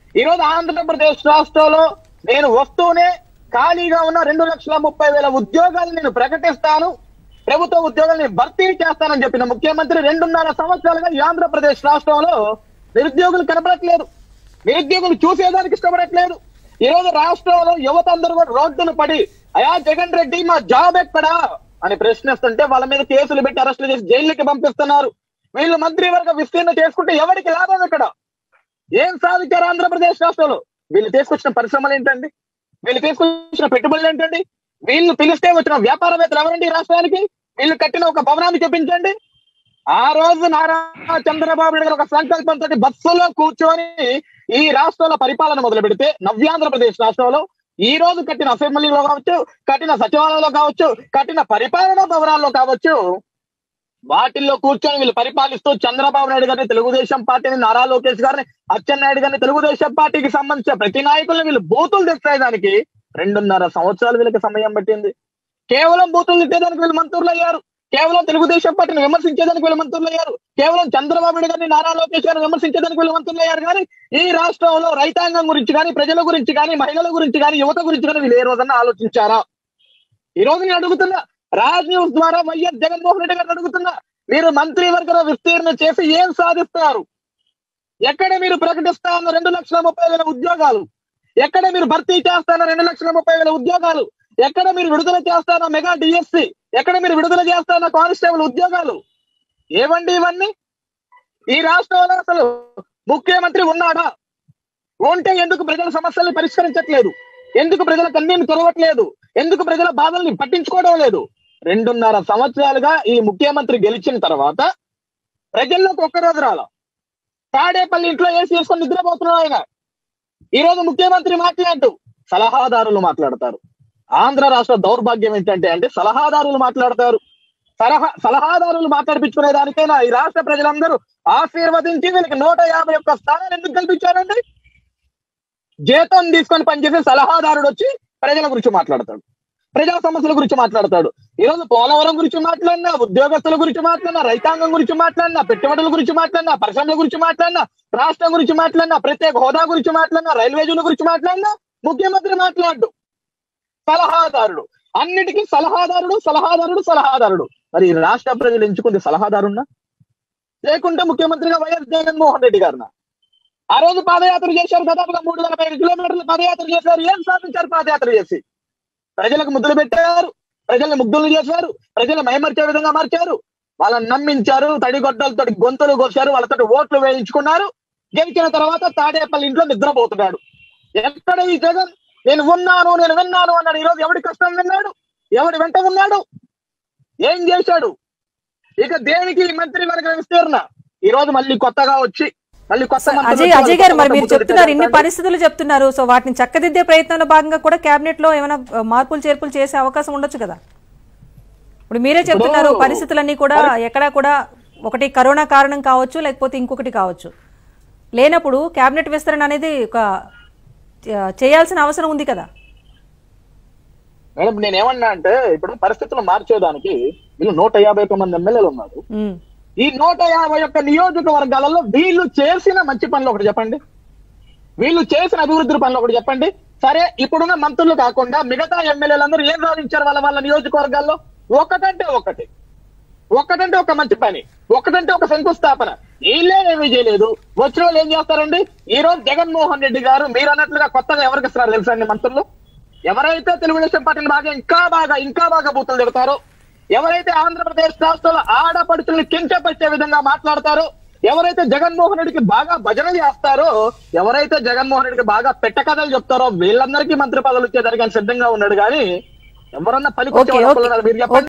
ఈ రోజు ఆంధ్రప్రదేశ్ రాష్ట్రంలో నేను వస్తూనే ఖాళీగా ఉన్న రెండు లక్షల ముప్పై వేల ఉద్యోగాలు నేను ప్రకటిస్తాను ప్రభుత్వ ఉద్యోగాల్ని భర్తీ చేస్తానని చెప్పిన ముఖ్యమంత్రి రెండున్నర సంవత్సరాలుగా ఈ ఆంధ్రప్రదేశ్ రాష్ట్రంలో నిరుద్యోగులు కనబడట్లేదు నిరుద్యోగులు చూసేదానికి ఇష్టపడట్లేదు ఈ రోజు రాష్ట్రంలో యువత అందరూ కూడా రోడ్డును పడి అయా జగన్ రెడ్డి మా జాబ్ ఎక్కడా అని ప్రశ్నిస్తుంటే వాళ్ళ మీద కేసులు పెట్టి అరెస్టులు చేసి జైలుకి పంపిస్తున్నారు వీళ్ళు మంత్రివర్గ విస్తీర్ణ చేసుకుంటే ఎవరికి లాభం ఇక్కడ ఏం సాధించారు ఆంధ్రప్రదేశ్ రాష్ట్రంలో వీళ్ళు తీసుకొచ్చిన పరిశ్రమలు ఏంటండి వీళ్ళు తీసుకొచ్చిన పెట్టుబడులు ఏంటండి వీళ్ళు పిలిస్తే వచ్చిన వ్యాపారవేత్తలు ఎవరండి ఈ రాష్ట్రానికి వీళ్ళు కట్టిన ఒక భవనాన్ని చూపించండి ఆ రోజు నారా చంద్రబాబు నాయుడు గారు ఒక సంకల్పంతో బస్సులో కూర్చొని ఈ రాష్ట్రంలో పరిపాలన మొదలు పెడితే నవ్యాంధ్రప్రదేశ్ రాష్ట్రంలో ఈ రోజు కట్టిన అసెంబ్లీలో కావచ్చు కట్టిన సచివాలయంలో కావచ్చు కట్టిన పరిపాలనా భవనాల్లో కావచ్చు వాటిల్లో కూర్చొని వీళ్ళు పరిపాలిస్తూ చంద్రబాబు నాయుడు గారిని తెలుగుదేశం పార్టీని నారా లోకేష్ గారిని అచ్చెన్నాయుడు గారిని తెలుగుదేశం పార్టీకి సంబంధించిన ప్రతి నాయకుల్ని వీళ్ళు బూతులు తెచ్చేదానికి రెండున్నర సంవత్సరాలు వీళ్ళకి సమయం పట్టింది కేవలం బూతులు తిట్టేదానికి వీళ్ళు మంత్రులు అయ్యారు కేవలం తెలుగుదేశం పార్టీని విమర్శించేదానికి వీళ్ళు మంత్రులు అయ్యారు కేవలం చంద్రబాబు నాయుడు గారిని నారా లోకేష్ గారిని విమర్శించేదానికి వీళ్ళు మంత్రులు అయ్యారు కానీ ఈ రాష్ట్రంలో రైతాంగం గురించి కానీ ప్రజల గురించి కానీ మహిళల గురించి కానీ యువత గురించి కానీ వీళ్ళు ఏ రోజన్నా ఆలోచించారా ఈ రోజు నేను అడుగుతున్నా రాజ్ న్యూస్ ద్వారా వైఎస్ జగన్మోహన్ రెడ్డి గారిని అడుగుతున్నా మీరు మంత్రివర్గ విస్తీర్ణ చేసి ఏం సాధిస్తారు ఎక్కడ మీరు ప్రకటిస్తా ఉన్న రెండు లక్షల ముప్పై వేల ఉద్యోగాలు ఎక్కడ మీరు భర్తీ చేస్తాన రెండు లక్షల ముప్పై వేల ఉద్యోగాలు ఎక్కడ మీరు విడుదల చేస్తాన మెగా డిఎస్సి ఎక్కడ మీరు విడుదల చేస్తాన కానిస్టేబుల్ ఉద్యోగాలు ఏవండి ఇవన్నీ ఈ రాష్ట్రంలో అసలు ముఖ్యమంత్రి ఉన్నాడా ఉంటే ఎందుకు ప్రజల సమస్యల్ని పరిష్కరించట్లేదు ఎందుకు ప్రజల కన్నీళ్లు తెరవట్లేదు ఎందుకు ప్రజల బాధల్ని పట్టించుకోవడం లేదు రెండున్నర సంవత్సరాలుగా ఈ ముఖ్యమంత్రి గెలిచిన తర్వాత ప్రజల్లోకి ఒక్క రోజు రాల తాడేపల్లి ఇంట్లో ఏసీ వేసుకొని నిద్రపోతున్నాడు ఆయన ఈ రోజు ముఖ్యమంత్రి మాట్లాడుతూ సలహాదారులు మాట్లాడతారు ఆంధ్ర రాష్ట్ర దౌర్భాగ్యం ఏంటంటే అంటే సలహాదారులు మాట్లాడతారు సలహా సలహాదారులు మాట్లాడిపించుకునే దానికైనా ఈ రాష్ట్ర ప్రజలందరూ ఆశీర్వదించి వీళ్ళకి నూట యాభై ఒక్క స్థానాలు ఎందుకు కల్పించారండి జీతం తీసుకొని పనిచేసే సలహాదారుడు వచ్చి ప్రజల గురించి మాట్లాడతాడు ప్రజా సమస్యల గురించి మాట్లాడతాడు ఈ రోజు పోలవరం గురించి మాట్లాడినా ఉద్యోగస్తుల గురించి మాట్లాడినా రైతాంగం గురించి మాట్లాడినా పెట్టుబడుల గురించి మాట్లాడినా పరిశ్రమల గురించి మాట్లాడినా రాష్ట్రం గురించి మాట్లాడినా ప్రత్యేక హోదా గురించి మాట్లాడినా రైల్వే జోన్ల గురించి మాట్లాడినా ముఖ్యమంత్రి మాట్లాడు సలహాదారుడు అన్నిటికీ సలహాదారుడు సలహాదారుడు సలహాదారుడు మరి ఈ రాష్ట్ర ప్రజలు ఎంచుకుంది సలహాదారున్నా లేకుంటే ముఖ్యమంత్రిగా వైఎస్ జగన్మోహన్ రెడ్డి గారినా ఆ రోజు పాదయాత్ర చేశారు దాదాపుగా మూడు వందల ఐదు కిలోమీటర్ల పాదయాత్ర చేశారు ఏం సాధించారు పాదయాత్ర చేసి ప్రజలకు ముద్దులు పెట్టారు ప్రజల్ని ముగ్ధులు చేశారు ప్రజలు మైమర్చే విధంగా మార్చారు వాళ్ళని నమ్మించారు తడిగొడ్డలతో గొంతులు కోసారు వాళ్ళతో ఓట్లు వేయించుకున్నారు గెలిచిన తర్వాత తాడేపల్లి ఇంట్లో నిద్రపోతున్నాడు ఎక్కడ ఈ జగన్ నేను ఉన్నాను నేను విన్నాను అన్నాడు ఈ రోజు ఎవడి కష్టం విన్నాడు ఎవడి వెంట ఉన్నాడు ఏం చేశాడు ఇక దేనికి ఈ మంత్రివర్గ విస్తీర్ణ ఈ రోజు మళ్ళీ కొత్తగా వచ్చి మళ్ళీ కొత్త మంత్రులు అజయ్ వచ్చి అజయ్ గారు మరి కొత్త మీరు ముద్దులు చెప్తున్నారు ఇన్ని పెట్టారు. పరిస్థితులు చెప్తున్నారు సో వాటిని చక్కదిద్దే ప్రయత్నంలో భాగంగా కూడా కేబినెట్ లో ఏమైనా ఆ, మార్పులు చేర్పులు చేసే అవకాశం ఉండొచ్చు కదా ఇప్పుడు మీరే చెప్తున్నారు ఇప్పుడు పరిస్థితులన్నీ కూడా ఎక్కడా కూడా ఒకటి కరోనా కారణం కావచ్చు లేకపోతే ఇంకొకటి కావచ్చు లేనప్పుడు కేబినెట్ విస్తరణ అనేది ఒక ఆ, చేయాల్సిన అవసరం ఉంది కదా మేడం నేను ఏమన్నా అంటే ఇప్పుడు పరిస్థితులు మార్చేదానికి వీళ్ళు నూట యాభై ఒక్క మంది ఎమ్మెల్యేలు ఉన్నారు ఉమ్. ఈ నూట యాభై ఒక్క నియోజకవర్గాలలో వీళ్ళు చేసిన మంచి పనులు ఒకటి చెప్పండి వీళ్ళు చేసిన అభివృద్ధి పనులు ఒకటి చెప్పండి సరే ఇప్పుడున్న మంత్రులు కాకుండా మిగతా ఎమ్మెల్యేలందరూ ఏం సాధించారు వాళ్ళ వాళ్ళ నియోజకవర్గాల్లో ఒకటంటే ఒకటి ఒకటంటే ఒక మంచి పని ఒకటంటే ఒక శంకుస్థాపన వీళ్ళే ఏమీ చేయలేదు వచ్చిన వాళ్ళు ఏం చేస్తారండి ఈ రోజు జగన్మోహన్ రెడ్డి గారు మీరు అన్నట్లుగా కొత్తగా ఎవరికి ఇస్తున్నారు తెలుసా అండి మంత్రులు ఎవరైతే తెలుగుదేశం పార్టీని బాగా ఇంకా బాగా ఇంకా బాగా బూతులు తిడతారో ఎవరైతే ఆంధ్రప్రదేశ్ రాష్ట్రంలో ఆడపడుచుల్ని కించపరిచే విధంగా మాట్లాడతారో ఎవరైతే జగన్మోహన్ రెడ్డికి బాగా భజనలు చేస్తారో ఎవరైతే జగన్మోహన్ రెడ్డికి బాగా పెట్ట కథలు చెప్తారో వీళ్ళందరికీ మంత్రి పదవులు ఇచ్చేదానికి ఆయన సిద్ధంగా ఉన్నాడు కానీ ఎవరన్నా పని ఓకే, ఓకే. మీరు చెప్పండి